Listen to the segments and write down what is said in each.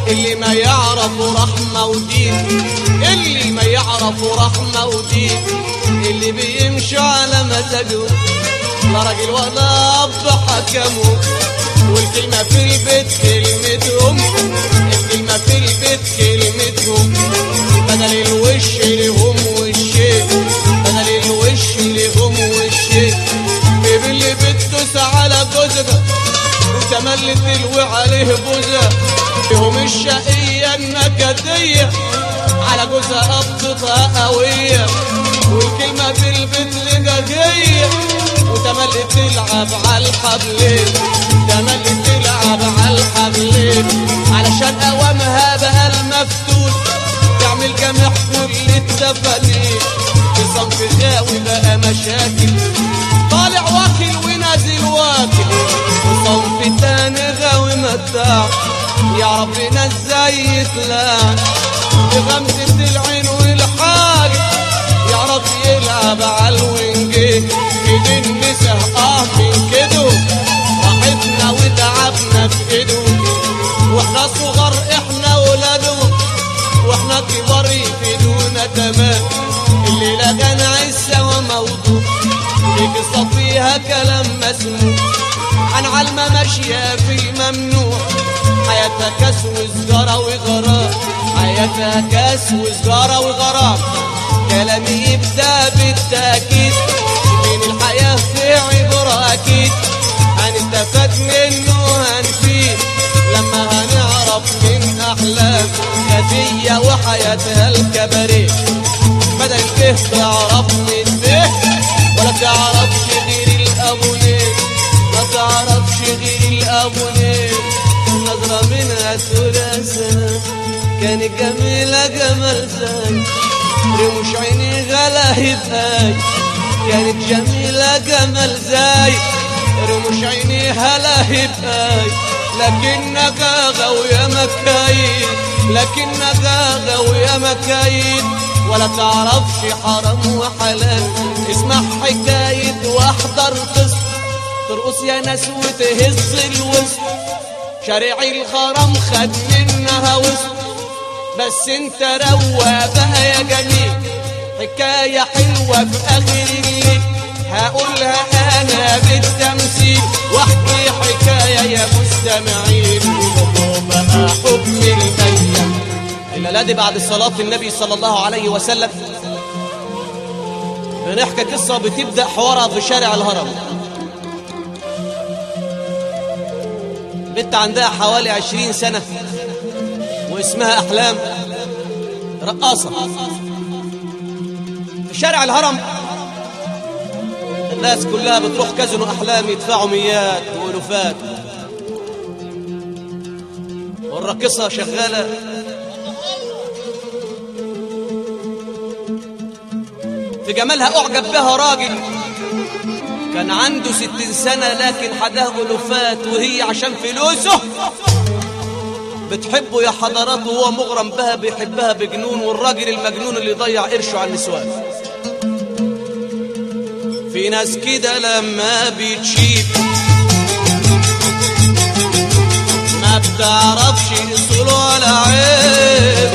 اللي ما يعرفوا رحمة ودين اللي ما يعرفوا رحمة ودين اللي بيمشوا على مزاجهم لا راجل ولا اب حكموا والكلمة في البيت كلمتهم الكلمة في البيت كلمتهم بدل الوش لهم وشين بدل الوش لهم وشين بيب اللي بتدوس على جوزها وتملي تلوي عليه بوزة فيهم الشقية النكدية على جوزها قبضتها قوية والكلمة في البيت لجاجية وتملي تلعب على الحبلين تملي تلعب على الحبلين علشان اوامها بقى المفتون تعمل جميع كل التفانين في صنف غاوي بقى مشاكل طالع واكل ونازل واكل وصنف تاني غاوي متاع يا ربنا ازاي يطلع بغمزة العين والحاجة يعرف يلعب على الوينجين كده النساء اه من كده راحتنا وتعبنا في ايده واحنا صغار احنا ولاده واحنا كبار يفيدونا تمام الليلة كان عزة وموضوع يقصى فيها كلام مسموع عن علمة ماشية في الممنوع حياتها كاس وسجارة وغرام حياتها كاس وسجارة وغرام كلامي يبدأ بالتأكيد من الحياة في عبرة أكيد هنستفاد منه هنفيد لما هنعرف من أحلام كافية وحياتها الكباريه بدل به تعرف من به ولا تعرفش غير الأبونين ما تعرفش غير الأبونين نظرة منها ثلاثة كانت جميلة جمال زي رموش عيني غلاهب هاي كانت جميلة جمال زي رموش عيني هلاهب هاي لكنك غاوية مكايد لكنك غاوية مكايد ولا تعرفش حرام وحلال اسمع حكاية واحضر قصة ترقص يا ناس وتهز الوسط شارع الغرام خد منها وسط بس انت روى بقى يا جميل حكاية حلوة في آخر الليل هقولها أنا بالتمثيل واحكي حكاية يا مستمعين بقى حكم الأيام الليلة دي بعد صلاة النبي صلى الله عليه وسلم بنحكي قصة بتبدأ حوارها في شارع الهرم بنت عندها حوالي عشرين سنة واسمها أحلام رقاصة في شارع الهرم الناس كلها بتروح كازينو أحلام يدفعوا ميات وألوفات والراقصة شغالة في جمالها أعجب بها راجل كان عنده ستين سنة لكن حداه ألوفات وهي عشان فلوسه بتحبه يا حضرات وهو مغرم بها بيحبها بجنون والراجل المجنون اللي يضيع قرشه على النسوان في ناس كده لما بتشيب ما بتعرفش اصول ولا عيب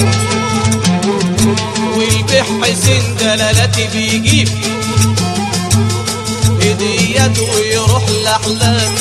والبيح حسين دلالاتي بيجيب هديات ويروح لأحلام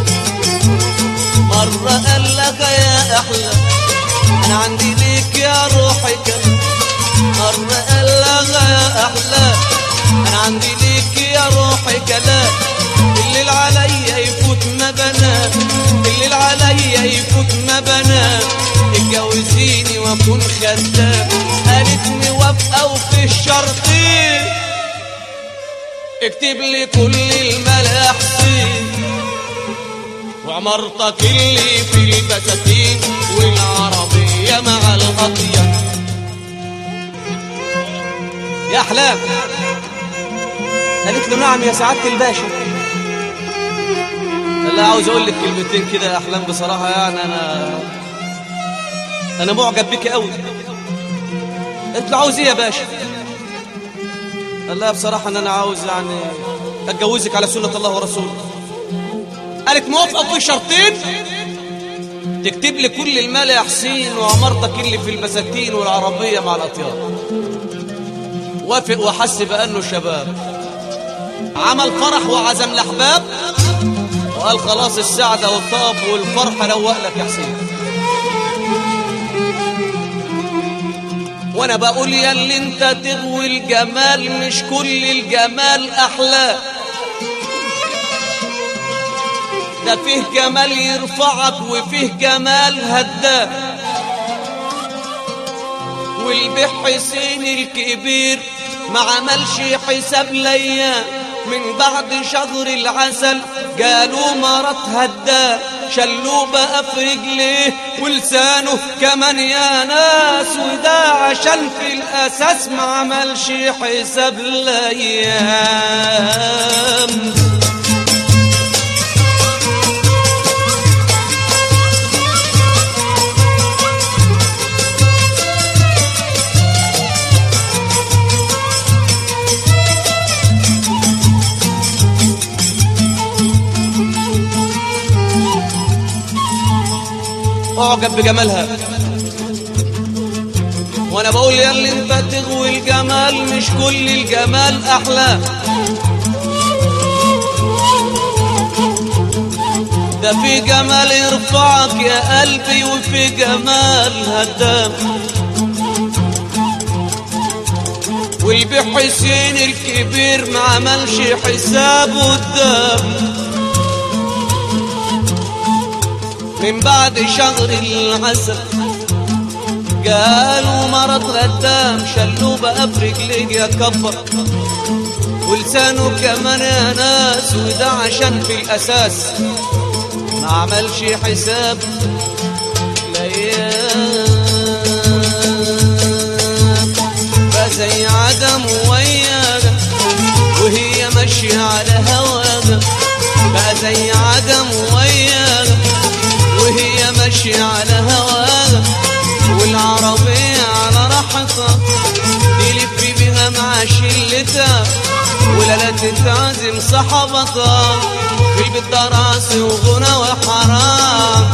مرة قال لك يا أحلى أنا عندي ليك يا روحي كلام مرة قال لك يا أحلى أنا عندي ليك يا روحي كلام الليل عليا يفوت ما بنام الليل عليا يفوت ما بنام اتجوزيني واكون خدام قالت لي وافقه وفي الشرطين اكتب لي كل الملاحسين وعمرتك اللي في البساتين والعربية مع الغطية يا أحلام قالت له نعم يا سعادة الباشا قال لها عاوز اقول لك كلمتين كده يا احلام بصراحه يعني انا انا معجب بك قوي قلت له عاوز ايه يا باشا قال لها بصراحه ان انا عاوز يعني اتجوزك على سنه الله ورسوله قالت موافقه في شرطين تكتب لي كل المال يا حسين وعمرتك اللي في البساتين والعربية مع الأطيار وافق وحس بأنه شباب عمل فرح وعزم الأحباب وقال خلاص السعدة والطاب والفرح روق لك يا حسين وانا بقول يا اللي انت تغوي الجمال مش كل الجمال احلى ده فيه جمال يرفعك وفيه جمال هداك والبيح حسين الكبير ما عملش حساب ليا من بعد شهر العسل قالوا مرض هدا شلوه بقى في رجليه ولسانه كمان يا ناس وده عشان في الاساس ما عملش حساب الايام اعجب بجمالها وانا بقول يا اللي انت تغوي الجمال مش كل الجمال احلى ده في جمال يرفعك يا قلبي وفي جمال هدام والبي حسين الكبير ما عملش حسابه قدام من بعد شهر العسل قالوا مرض غدام شلوه بقى في رجليه كبر ولسانه كمان يا ناس وده عشان في الاساس ما عملش حساب الايام فزي عدم وياها وهي ماشيه على هواها بقى زي عدم وياها وهي ماشية على هواها والعربية على راحتها تلف بها مع شلتها ولا لا تتعزم صحبتها في البيت دراسي وغنى وحرام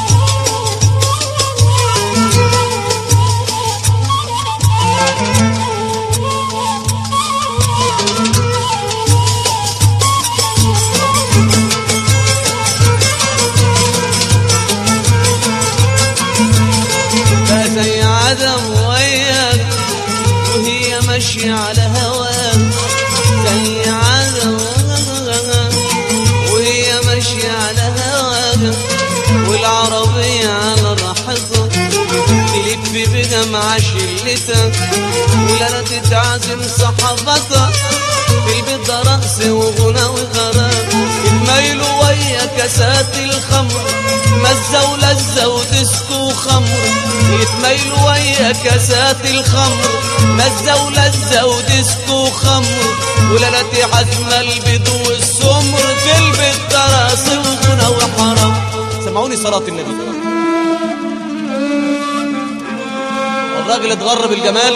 زي عدم وياك وهي ماشية على هواك زي عدم وهي ماشية على هواك والعربية على راحتها تلف بها مع شلتك ولا لا تتعزم صحبتها في البيت ده رقص وغنى وغرام يتميلوا ويا كاسات الخمر مزة ولذة وديسكو وخمر يتميلوا ويا كاسات الخمر مزة ولذة وديسكو وخمر ولا لا تعزم البيض والسمر في البيت ده رقص وغنى وحرام سمعوني صلاة النبي الراجل اتغر بالجمال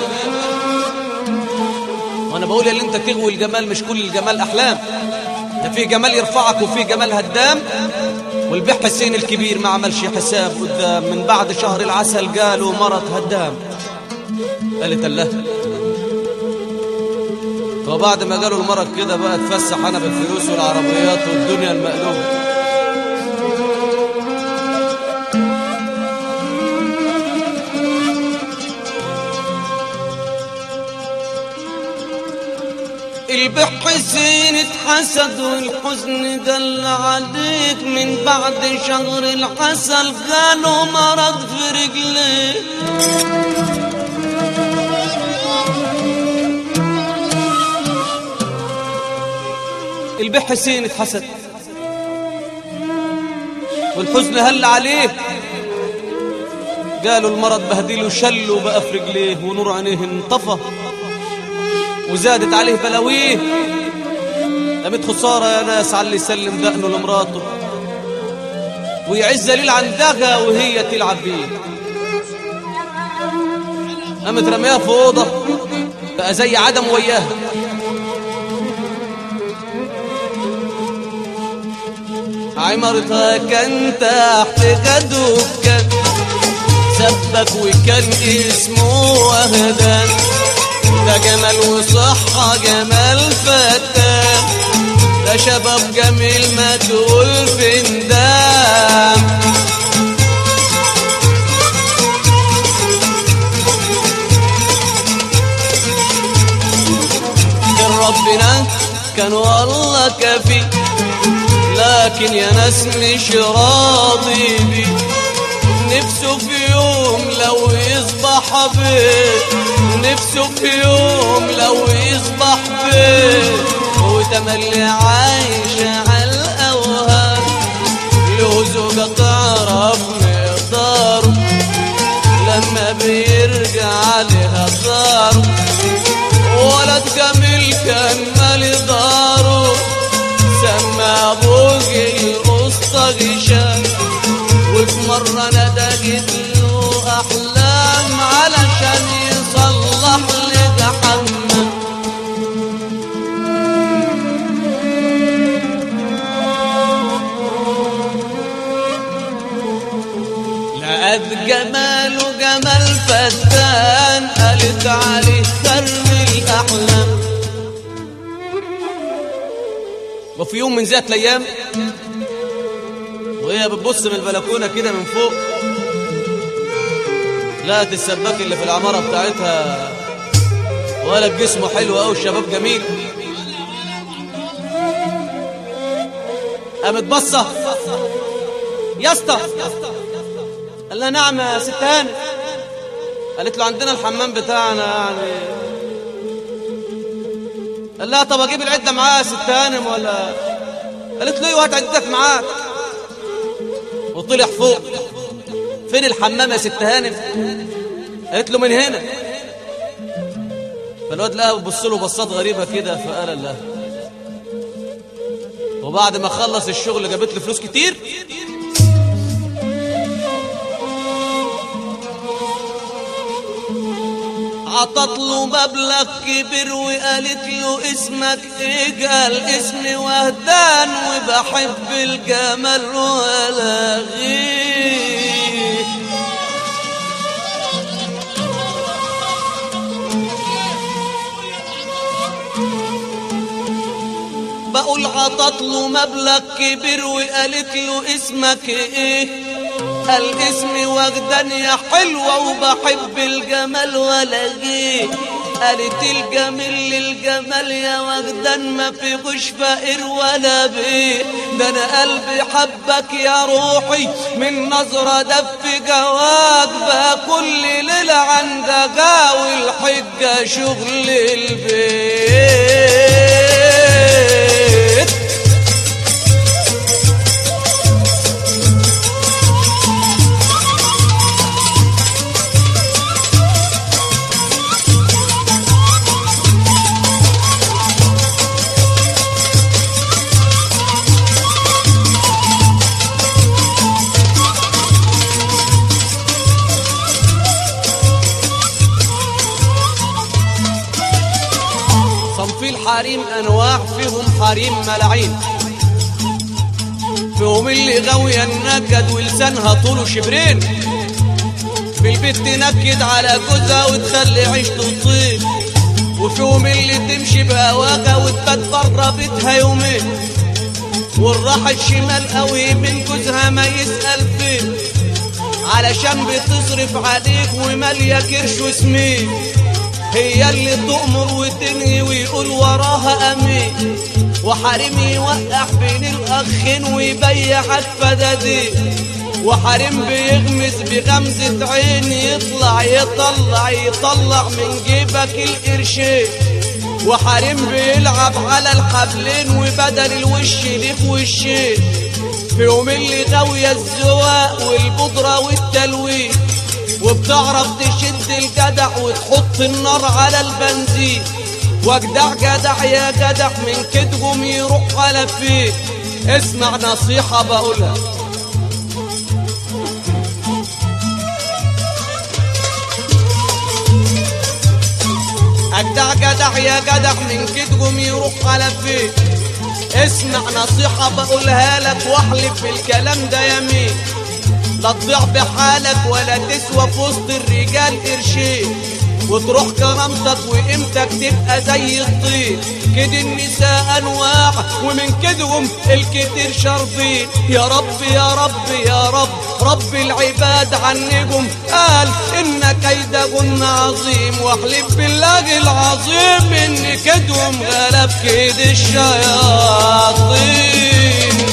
وانا بقول اللي انت تغوي الجمال مش كل الجمال احلام ده في جمال يرفعك وفي جمال هدام والبيح حسين الكبير ما عملش حساب قدام من بعد شهر العسل قالوا مرض هدام قالت الله وبعد ما قالوا المرض كده بقى اتفسح انا بالفلوس والعربيات والدنيا المقلوبه البح حسين اتحسد والحزن دل عليك من بعد شهر العسل قالوا مرض في رجليك البح حسين اتحسد والحزن هل عليه قالوا المرض بهدله شل وبقى في رجليه ونور عينيه انطفى وزادت عليه بلاويه قامت خسارة يا ناس على اللي يسلم دقنه لمراته ويعز ليل عندها وهي تلعب بيه قامت رميها في أوضة بقى زي عدم وياها عمرتها كان تحت جدوب كان سبك وكان اسمه وهدان ده جمال وصحة جمال فتان ده شباب جميل ما تقول فندام كان ربنا كان والله كفي لكن يا ناس مش راضي بي نفسه في يوم لو يصبح بيت نفسه في يوم لو يصبح بيت وتملي عايشة على الأوهام له زوجة تعرف مقداره لما بيرجع لها داره ولد جميل كان مالي داره سمى ابوج القصة غشام وفي مرة ندجت له أحلام علشان يصلح لي حمام لقد جماله جمال فتان قالت عليه خرم الأحلام وفي يوم من ذات الأيام وهي بتبص من البلكونة كده من فوق لقت السباك اللي في العمارة بتاعتها ولد جسمه حلو أوي الشباب جميل قامت بصة يا اسطى قال لها نعم يا ست هاني قالت له عندنا الحمام بتاعنا يعني قال لها طب اجيب العده معايا يا ست هانم ولا قالت له ايوه هات عدتك معاك وطلع فوق فين الحمام يا ست هانم قالت له من هنا فالواد لقى بص له بصات غريبه كده فقال لا وبعد ما خلص الشغل جابت له فلوس كتير عطت له مبلغ كبير وقالت له اسمك ايه قال اسمي وهدان وبحب الجمال ولا غير بقول عطت له مبلغ كبير وقالت له اسمك ايه قال اسمي وجدان يا حلوة وبحب الجمال ولا جيه قالت الجميل للجمال يا وجدان ما فيهوش فقير ولا بيه ده انا قلبي حبك يا روحي من نظرة دف جواك بقى كل ليلة عندك جاوي الحجة شغل البيت صنف الحريم انواع فيهم حريم ملاعين فيهم اللي غاوية النكد ولسانها طوله شبرين في البيت تنكد على جوزها وتخلي عيشته طين وفيهم اللي تمشي بهواها وتبات بره بيتها يومين والراحة الشمال قوي من جوزها ما يسأل فين علشان بتصرف عليك ومالية كرش وسمين هي اللي تؤمر وتنهي ويقول وراها امين وحريم يوقع بين الاخين ويبيعك فدادين وحريم بيغمز بغمزة عين يطلع يطلع يطلع من جيبك القرشين وحريم بيلعب على الحبلين وبدل الوش ليه في وشين فيهم اللي غاوية الزواق والبودرة والتلوين وبتعرف تشد الجدع وتحط النار على البنزين واجدع جدع يا جدع من كدهم يروح على فين اسمع نصيحة بقولها اجدع جدع يا جدع من كدهم يروح على فين اسمع نصيحة بقولها لك واحلف بالكلام ده يمين لا تضيع بحالك ولا تسوى في وسط الرجال قرشين وتروح كرامتك وقيمتك تبقى زي الطين كده النساء انواع ومن كدهم الكتير شرطين يا رب يا رب يا رب رب العباد عنهم قال ان كيدهن عظيم واحلف بالله العظيم ان كدهم غلب كيد الشياطين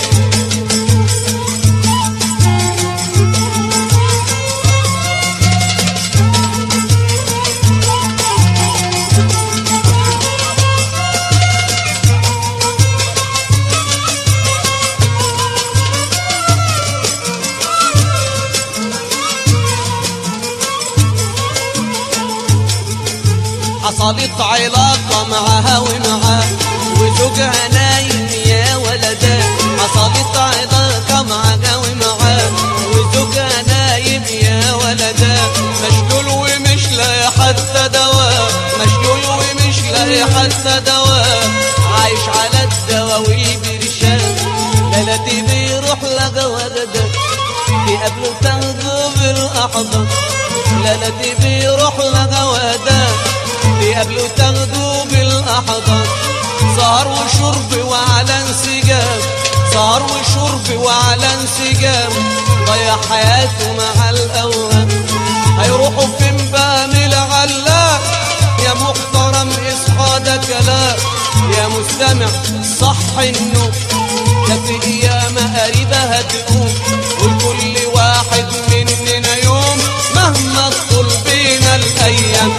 حصلت علاقة معها ومعاه وزوجها نايم يا ولدا حصلت علاقة معها ومعاه وزوجها نايم يا ولدا مشلول ومش لاقي حتى دواء مشلول ومش لاقي حتى دواء عايش على الدواء والبرشام ليلتي بيروح لقى ولدا يقابله تاخده بالأحضان ليلتي بيروح لقى ولدا قبله تاخده بالاحضان سهر وشرب وعلى انسجام سهر وشرب وعلى انسجام ضيع حياته مع الاوهام هيروحوا فين بقى من العلاق يا محترم اصحى ده كلام يا مستمع صح النوم ده في قيامة قريبة هتقوم ولكل واحد مننا يوم مهما تطول بينا الايام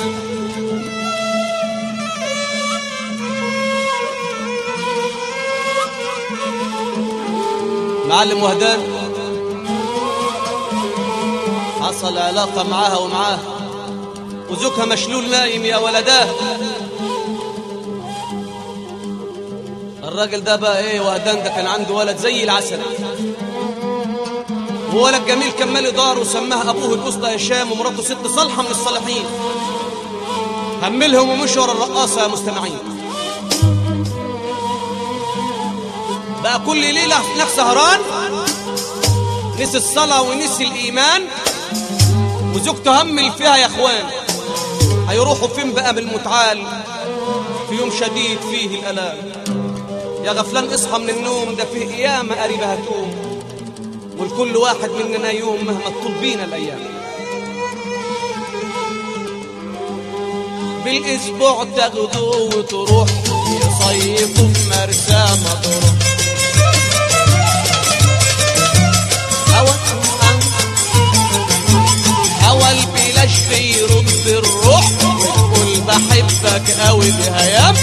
معلم وهدان حصل علاقة معاها ومعاه وزوجها مشلول نايم يا ولداه الراجل ده بقى ايه وهدان ده كان عنده ولد زي العسل وولد جميل كمل دار وسماها ابوه الاسطى هشام ومراته ست صالحه من الصالحين هملهم ومشوا ورا الرقاصه يا مستمعين بقى كل ليلة نح سهران نسي الصلاة ونسي الإيمان وزوجته همل فيها يا إخوان هيروحوا فين بقى بالمتعال في يوم شديد فيه الألام يا غفلان اصحى من النوم ده فيه قيامة قريبة هتقوم والكل واحد مننا يوم مهما تطول بينا الأيام بالأسبوع تاخدوه وتروح يصيفوا في مرسى مطروح هوا البلاش بيرد الروح وتقول بحبك قوي بهيام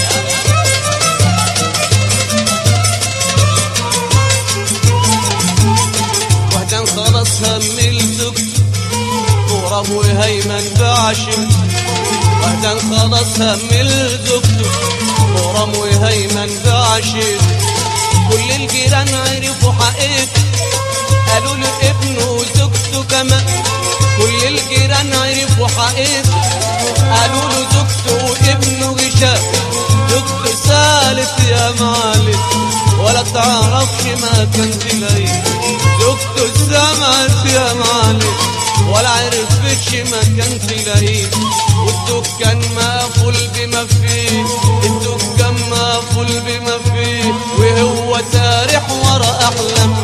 وهدان خلاص هملتك تراب وهيمن بعشم وهدان خلاص هملتك تراب وهيمن بعشم كل الجيران عرفوا حقيقتك قالوا له ابنه وزوجته كمان كل الجيران عرفوا حقيقته قالوا له زوجته وابنه غشام زوجته سالت يا معلم ولا تعرفش ما كان تلاقيه زوجته سمعت يا معلم ولا عرفتش ما كان تلاقيه والدكان مقفول بما فيه الدكان مقفول بما فيه وهو سارح ورا احلام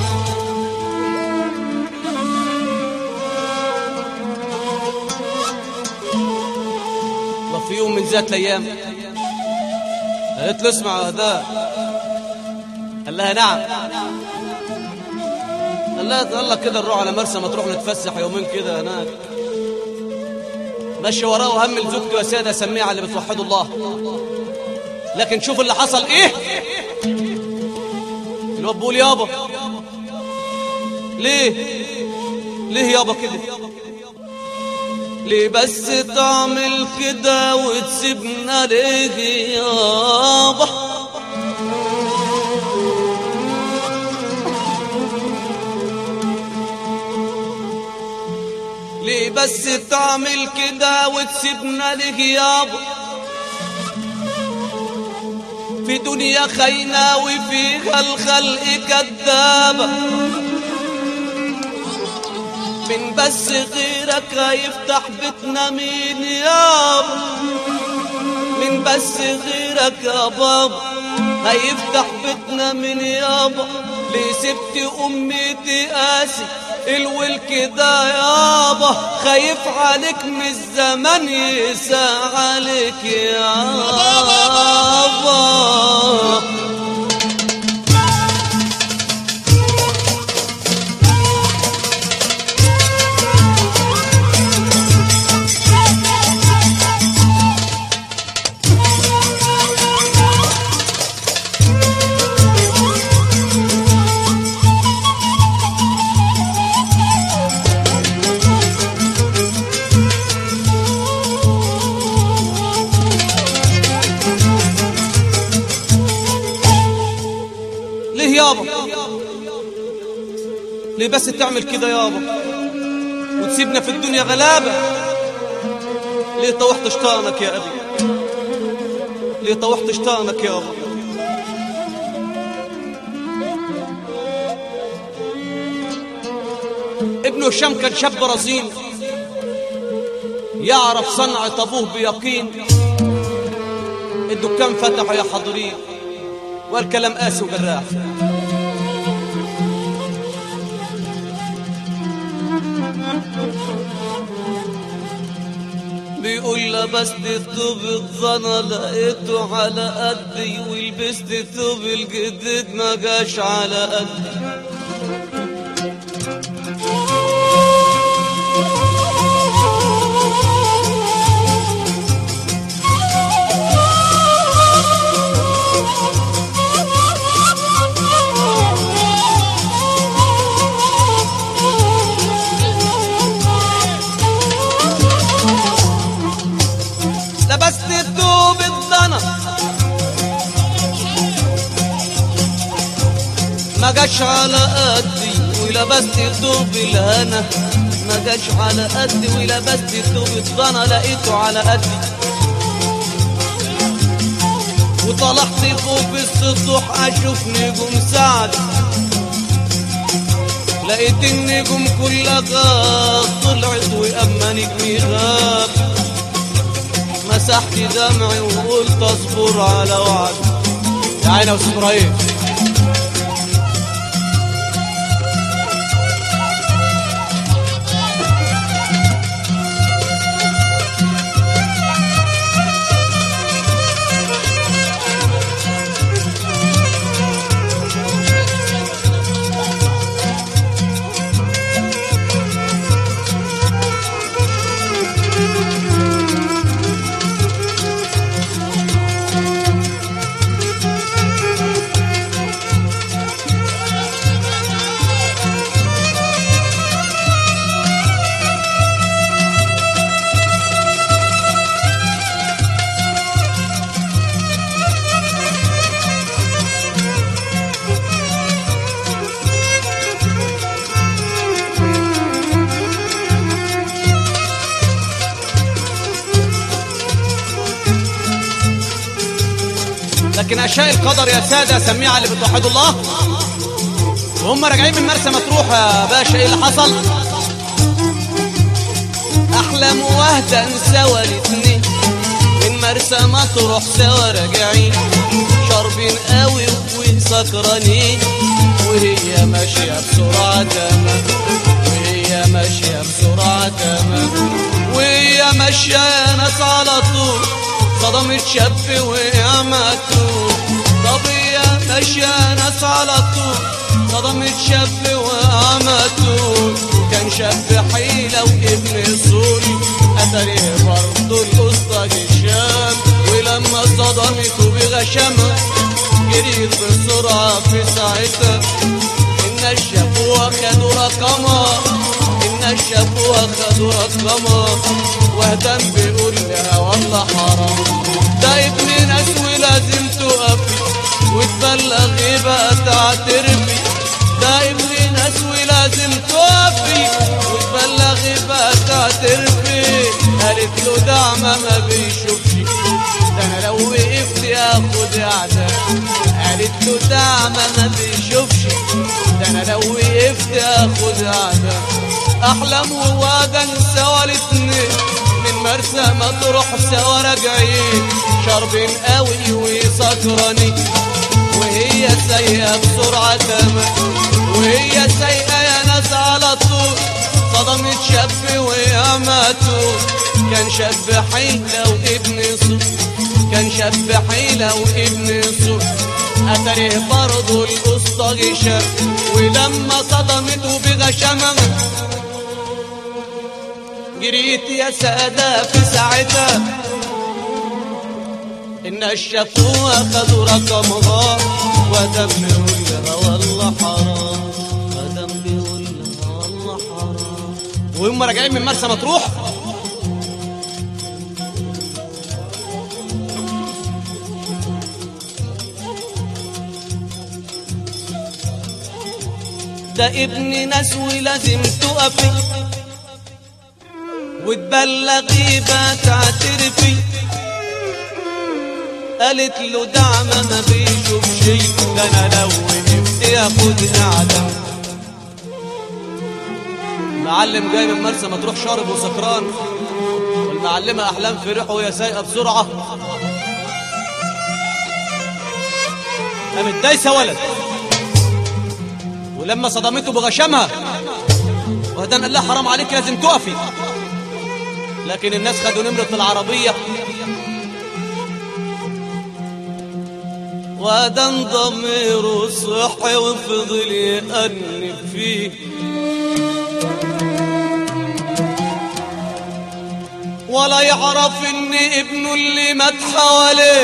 وفي يوم من ذات الايام قالت له اسمع ده قال لها نعم قال لها يلا كده نروح على مرسى مطروح نتفسح يومين كده هناك ماشي وراه وهمل زوجته يا ساده سميها على اللي بتوحدوا الله لكن شوف اللي حصل ايه الواد بيقول يابا ليه ليه يابا كده ليه بس تعمل كده وتسيبنا ليه يابا ليه بس تعمل كده وتسيبنا ليه يابا في دنيا خاينة وفيها الخلق كذابة من بس غيرك هيفتح بيتنا مين يابا من بس غيرك يا بابا هيفتح بيتنا من يابا ليه سبت امي تقاسي الولك ده يابا خايف عليك من الزمن يسا عليك يابا ليه يابا ليه بس تعمل كده يابا وتسيبنا في الدنيا غلابة ليه طوحت شطانك يا أبي ليه طوحت شطانك يابا ابن هشام كان شاب رزين يعرف صنعة أبوه بيقين الدكان فتحه يا حاضرين والكلام قاسي وجراح بيقول لبست ثوب الظنا لقيته على قدي ولبست ثوب الجديد ما جاش على قدي لبست ثوب الظنا ما جاش على قدي ولبست ثوب الهنا ما جاش على قدي ولبست ثوب الظنا لقيته على قدي وطلعت فوق السطوح اشوف نجوم سعد لقيت النجوم كلها طلعت واما نجمي غاب مسحت دمعي وقلت اصبر على وعد يا عيني يا استاذ ابراهيم لكن اشياء القدر يا ساده سميعه اللي بتوحدوا الله وهم راجعين من مرسى مطروح يا باشا ايه اللي حصل احلم واهدى سوا الاتنين من مرسى مطروح سوا راجعين شاربين قوي وسكرانين وهي ماشيه بسرعه تمام وهي ماشيه بسرعه تمام وهي ماشيه يا ناس على طول صدمت شاب وقع مقتول طب هي ماشيه ناس على طول صدمت شاب وقع مقتول كان شاب حيلة وابن سوري أتريه برضه القصة هشام ولما صدمته بغشامة جريت بسرعة في ساعتها إن الشافوها خدوا رقمها إن الشافوها خدوا رقمها واهتم بيقول لها والله حرام ده ابن ناس ولازم تقفي وتبلغي بقى تعترفي ده ابن ناس ولازم تقفي وتبلغي بقى تعترفي قالت له دعمة ما بيشوفش ده انا لو وقفت ياخد اعدام له دعمة ما بيشوفش ده انا لو وقفت اخد عدم احلم ووعدا سوا الاتنين من مرسى مطروح سوا راجعين شاربين قوي وسكرانين وهي سايقة بسرعة تمام وهي سايقة يا ناس على طول صدمت شاب ويا ماتوا كان شاب حيلة وابن صوت كان شاب حيلة وابن صوت أتريه برضه القصة غشام ولما صدمته بغشامة جريت يا سادة في ساعتها الناس شافوها خدوا رقمها ودم بيقول لها والله حرام ودم بيقول لها والله حرام وهم راجعين من مرسى مطروح ده ابن ناس ولازم تقفي وتبلغي بقى تعترفي قالت له دعمة ما بيشوف شي ده انا لو وقفت ياخد اعدام معلم جاي من مرسى مطروح شارب وسكران والمعلمة احلام في ريحه وهي سايقة بسرعة قامت دايسة ولد ولما صدمته بغشمها وهدان قال لها حرام عليك لازم تقفي لكن الناس خدوا نمرة العربية وهدان ضميره صحي وفضل يأنب فيه ولا يعرف ان ابنه اللي مات حواليه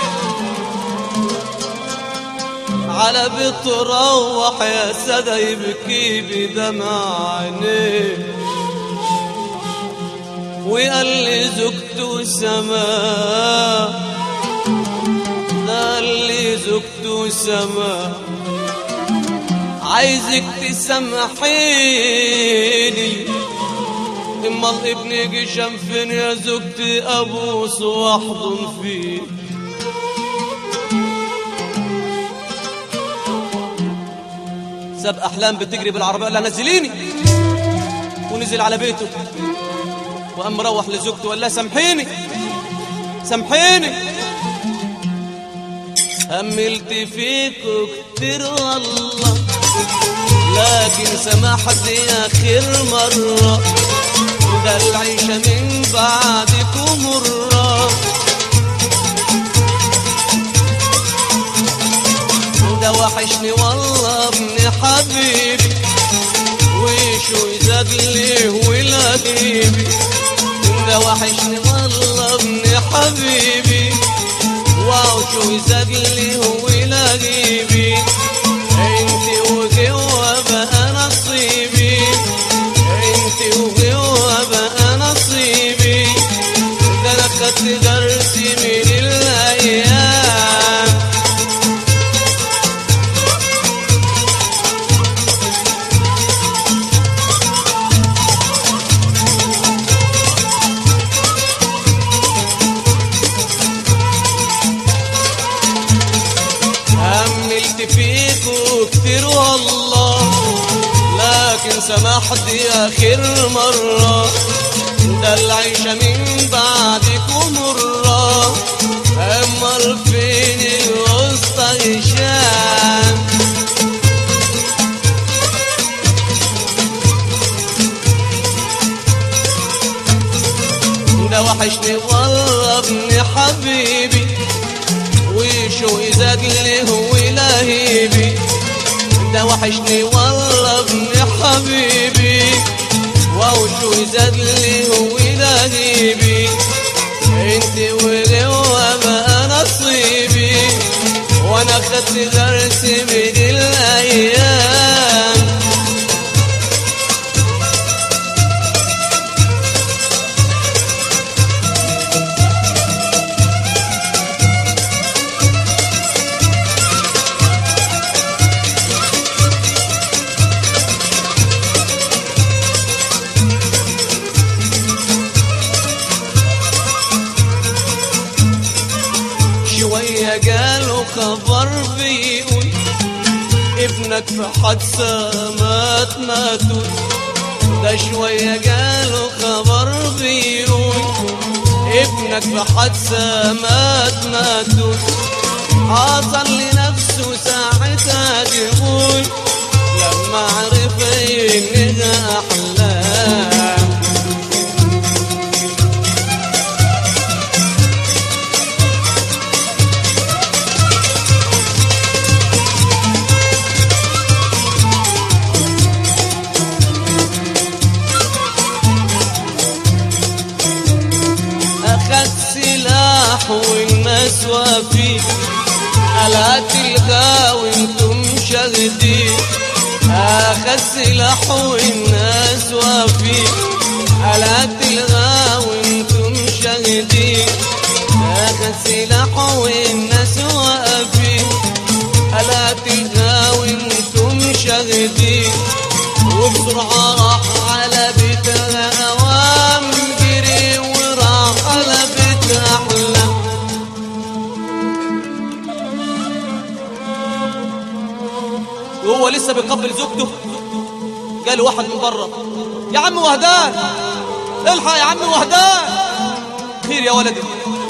على بيت روح يا سادة يبكي بدمع عينيه وقال لي زوجته سما ده قال لي زوجته سما عايزك تسامحيني اما الابن يجي شنفين يا زوجتي ابوس واحضن فيه ساب احلام بتجري بالعربيه قال لها نزليني ونزل على بيته وقام مروح لزوجته وقال لها سامحيني سامحيني هملت فيك كتير والله لكن سمحت اخر مره ده العيشه من بعدكم مره ده وحشني والله ابن حبيبي وشو يزاد ليه ولاديبي ده وحشني والله ابن حبيبي واو شو يزاد ليه ولاديبي انت وجوا بقى نصيبي انت وجوا بقى نصيبي ده انا خدت درسي من الايام هملت فيكوا كتير والله لكن سمحت اخر مرة ده العيشة من بعدكم مرة امر فين الوسطى هشام ده وحشني والله ابن حبيبي وشو يزاد له ولهيبي ده وحشني والله ابن حبيبي وشو يزاد له ولهيبي انت وجوا بقى نصيبي وانا خدت درس من الايام شوية قالوا خبر بيقول ابنك في حادثة مات ماتوا ده شوية جاله خبر بيقول ابنك في حادثة مات ماتوا حصل لنفسه ساعتها تقول لما عرف انها احلام أخد سلاح والناس واقفين قلعت الغاوي انتم شاهدين أخد سلاح والناس واقفين قلعت الغاوي انتم شاهدين أخد سلاح والناس واقفين قلعت الغاوي انتم شاهدين وبسرعة راح على بيتها أوام جري وراح على بيتها أحلام وهو لسه بيقبل زوجته جاله واحد من بره يا عم وهدان الحق يا عم وهدان خير يا ولدي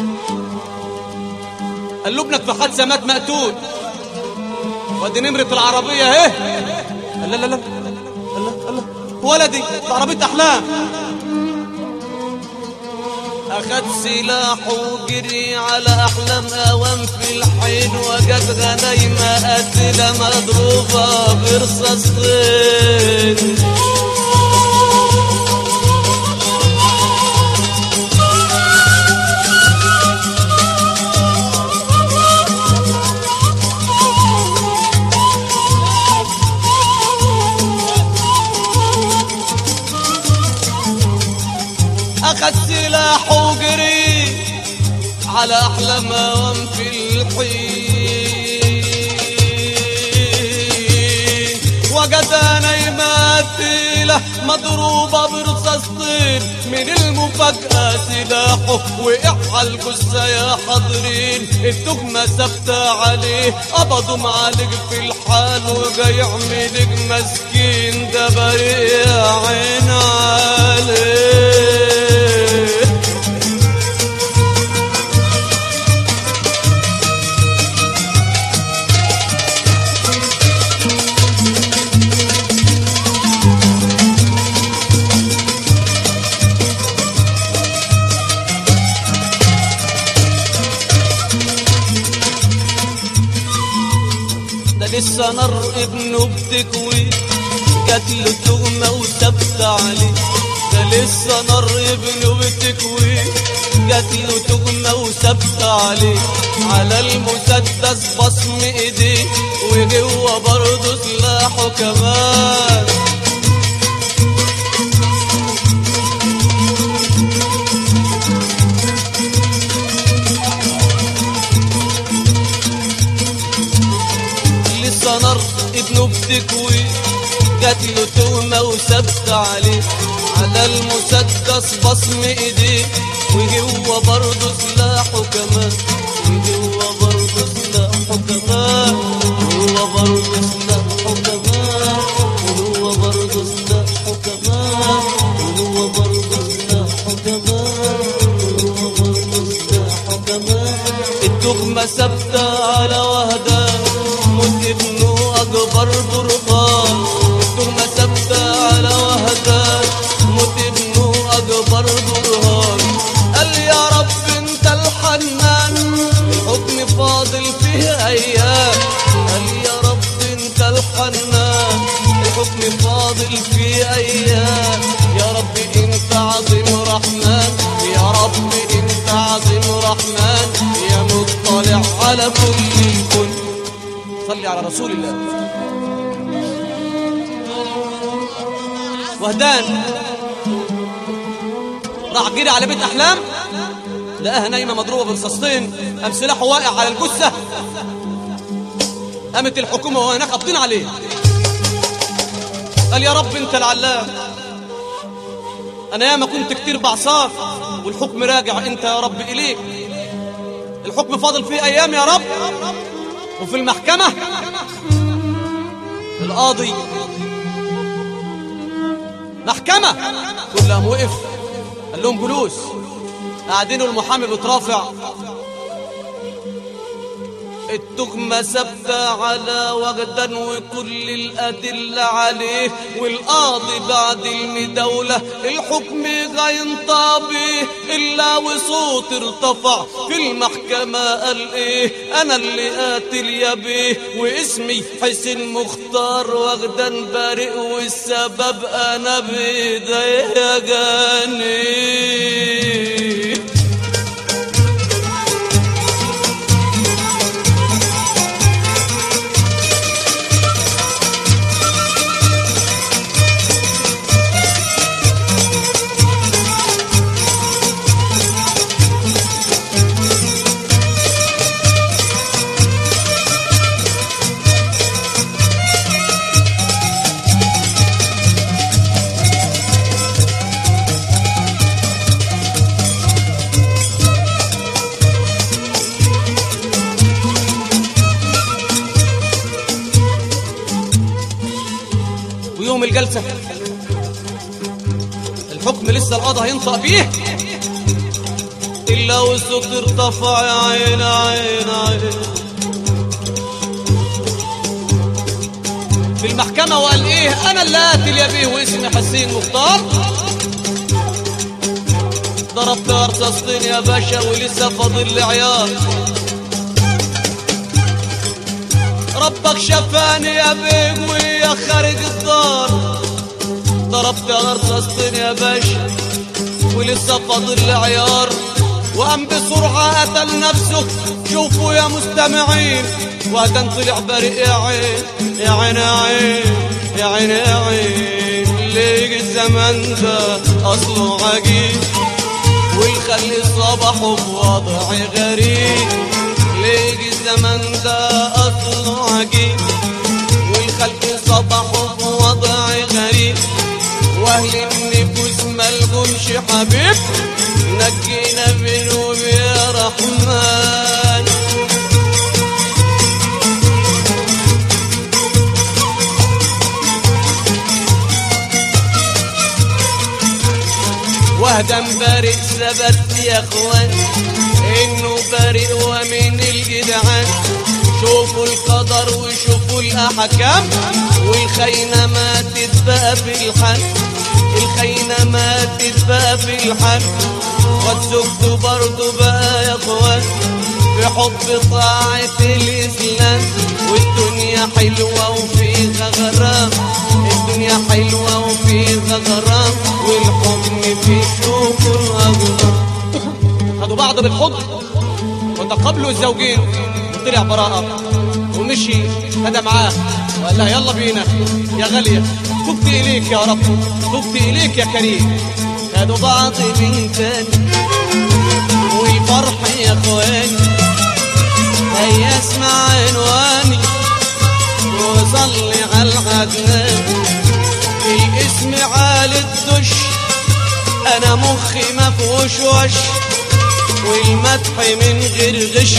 قال له ابنك في حادثه مات مقتول وادي نمرة العربية اهي لا لا لا لا لا لا ولدي ده عربية أحلام أخد سلاحه وجري على أحلام أوام في الحين وجد غنايمة قتلة مضروبة برصاصتين أخد سلاحه وجري على أحلى موام في الحين وجد نايمة تقيلة مضروبة برصاصتين من المفاجأة سلاحه وقع على الجثة يا حاضرين التهمة ثابتة عليه قبضوا معالج في الحال وجاي يعملك مسكين ده بريء يا عين عليه ده لسه نار ابنه بتكوي جات له تهمة وثبت عليه ده لسه نار ابنه بتكوي جات له تهمة وثبت عليه على المسدس بصم ايديه وجوه برضه سلاحه كمان لسه نار ابنه بتكوي جات له تهمة وثبت عليه على المسدس بصم ايديه وجوه برضه سلاحه كمان وجوه برضه سلاحه كمان وهو برضه سلاحه كمان وهو برضه سلاحه كمان وهو برضه سلاحه كمان وهو برضه سلاحه كمان التهمة ثابتة على وهدان موت ابنه أكبر برهان التهمة ثابتة على وهدان موت ابنه أكبر برهان قال يا رب انت الحنان الحكم فاضل فيه أيام قال يا رب انت الحنان الحكم فاضل فيه أيام يا رب انت عظيم رحمن يا رب انت عظيم رحمن يا مطلع على كل الكون صلي على رسول الله وهدان راح جري على بيت احلام لقاها نايمه مضروبه برصاصتين قام سلاحه واقع على الجثه قامت الحكومه وهناك قابضين عليه قال يا رب انت العلام انا ياما كنت كتير بعصار والحكم راجع انت يا رب اليك الحكم فاضل فيه ايام يا رب وفي المحكمه القاضي محكمة كلهم وقف قال لهم جلوس قاعدين والمحامي بيترافع التهمة ثابتة على وغدا وكل الأدلة عليه والقاضي بعد المداولة الحكم غينطبي إلا وصوت ارتفع في المحكمة قال إيه أنا اللي قاتل يا بيه واسمي حسين مختار وغدا بريء والسبب أنا بإيدي يا جاني ويوم الجلسة الحكم لسه القضاء هينطق بيه إلا والصوت ارتفع يا عين عين عين في المحكمة وقال إيه أنا اللي قاتل يا بيه واسمي حسين مختار ضربت رصاصتين يا باشا ولسه فاضل لي عيار ربك شفاني يا بيه ويا خارج الدار ضربت رصاصتين يا باشا ولسه فاضل لي عيار وقام بسرعة قتل نفسه شوفوا يا مستمعين وهدان طلع بريء يا عين يا عين يا عين يا عين يا عين ليه الزمن ده أصله عجيب والخلي صبحه بوضع غريب ليه الزمن ده أصله عجيب والخلق صبحه بوضع غريب واهل النفوس ملهمش حبيب نجينا منهم يا رحمن وهدم بريء ثبت يا اخوان انه بريء ومن الجدعان شوفوا القدر وشوفوا الاحكام والخينه ماتت بقى في الحال الخينه ماتت بقى في الحال قد زوجته برضه بقى يا اخوان في حب طاعة الإسلام والدنيا حلوة وفيها غرام الدنيا حلوة وفيها غرام والحكم في شوق الأغرام خدوا بعض بالحضن وتقابلوا الزوجين وطلع براءة ومشي هذا معاه وقال لها يلا بينا يا غالية تبت إليك يا رب تبت إليك يا كريم خدوا بعض من تاني والفرح يا اخواني هيا اسمع عنواني وصلي على العدنان الاسم عال الدش انا مخي ما فيهوش وش والمدح من غير غش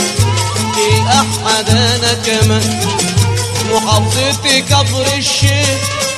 احمد انا كمان محافظتي كفر الشيخ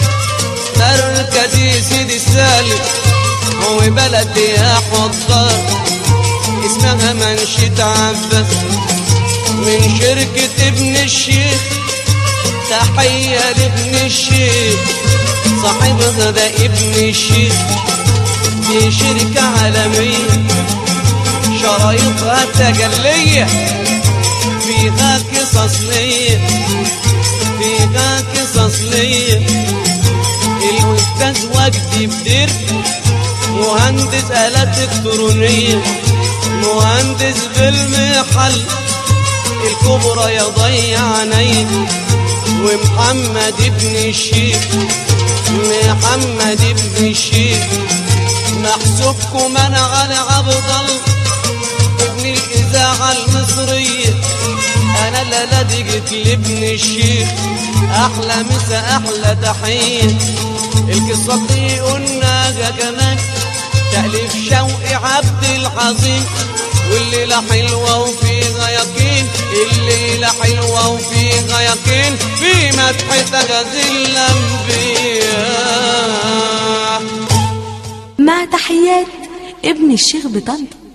مركزي سيدي السالم هو بلدي يا حضار اسمها منشة عباس من شركة ابن الشيخ تحية لابن الشيخ صاحبها ده ابن الشيخ دي شركة عالمية شرايطها تجلية فيها قصص ليا فيها قصص ليا الأستاذ وجدي بدير مهندس آلات إلكترونية مهندس بالمحل الكبرى يا ضيع عيني ومحمد ابن الشيخ محمد ابن الشيخ محسوبكم انا على عبد الله ابن الاذاعه المصريه انا لا لدقت لابن الشيخ احلى مسا احلى تحيه القصه دي قلنا كمان تأليف شوقي عبد العظيم والليلة حلوة وفيها يقين الليلة حلوة وفيها يقين في مدح تغازي الأنبياء مع تحيات ابن الشيخ بطنطا